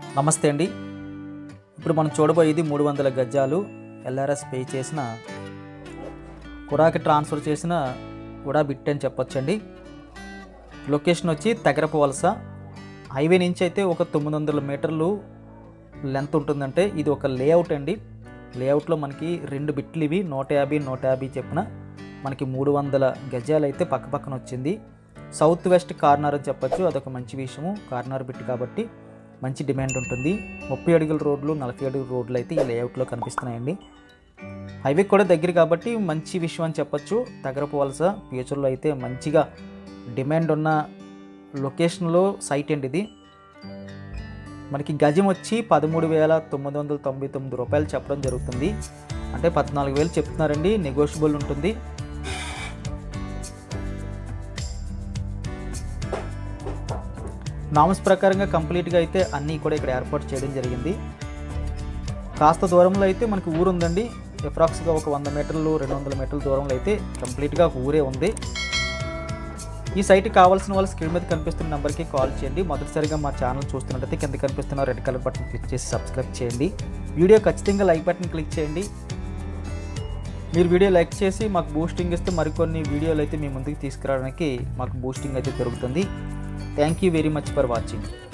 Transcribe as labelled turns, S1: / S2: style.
S1: నమస్తే అండి ఇప్పుడు మనం చూడబోయేది మూడు వందల గజాలు ఎల్ఆర్ఎస్ పే చేసిన కుడాకి ట్రాన్స్ఫర్ చేసిన కూడా బిట్ అని చెప్పొచ్చండి లొకేషన్ వచ్చి తగరపు వలస హైవే నుంచి అయితే ఒక తొమ్మిది వందల మీటర్లు లెంత్ ఉంటుందంటే ఇది ఒక లేఅవుట్ అండి లేఅవుట్లో మనకి రెండు బిట్లు ఇవి నూట యాభై నూట యాభై చెప్పున మనకి మూడు వందల గజాలు అయితే పక్క పక్కన వచ్చింది సౌత్ వెస్ట్ కార్నర్ అని చెప్పొచ్చు అదొక మంచి విషయము కార్నర్ బిట్ కాబట్టి మంచి డిమాండ్ ఉంటుంది ముప్పై అడుగుల రోడ్లు నలభై అడుగుల రోడ్లు అయితే ఈ లేఅవుట్లో కనిపిస్తున్నాయండి హైవే కూడా దగ్గర కాబట్టి మంచి విషయం అని చెప్పొచ్చు తగరపు వలస ఫ్యూచర్లో అయితే మంచిగా డిమాండ్ ఉన్న లొకేషన్లో సైట్ అండి ఇది మనకి గజం వచ్చి పదమూడు వేల తొమ్మిది వందల తొంభై తొమ్మిది రూపాయలు చెప్పడం జరుగుతుంది అంటే పద్నాలుగు వేలు చెప్తున్నారండి నెగోషియబుల్ ఉంటుంది నామ్స్ ప్రకారంగా కంప్లీట్గా అయితే అన్నీ కూడా ఇక్కడ ఏర్పాటు చేయడం జరిగింది కాస్త దూరంలో అయితే మనకి ఊరు ఉందండి అప్రాక్స్గా ఒక వంద మీటర్లు రెండు వందల మీటర్ల దూరంలో అయితే కంప్లీట్గా ఒక ఊరే ఉంది ఈ సైట్ కావాల్సిన వాళ్ళు స్క్రీన్ మీద కనిపిస్తున్న నెంబర్కి కాల్ చేయండి మొదటిసారిగా మా ఛానల్ చూస్తున్నట్టయితే కింద కనిపిస్తున్న రెడ్ కలర్ బటన్ క్లిక్ చేసి సబ్స్క్రైబ్ చేయండి వీడియో ఖచ్చితంగా లైక్ బటన్ క్లిక్ చేయండి మీరు వీడియో లైక్ చేసి మాకు బూస్టింగ్ ఇస్తే మరికొన్ని వీడియోలు అయితే మీ ముందుకు తీసుకురావడానికి మాకు బూస్టింగ్ అయితే దొరుకుతుంది thank you very much for watching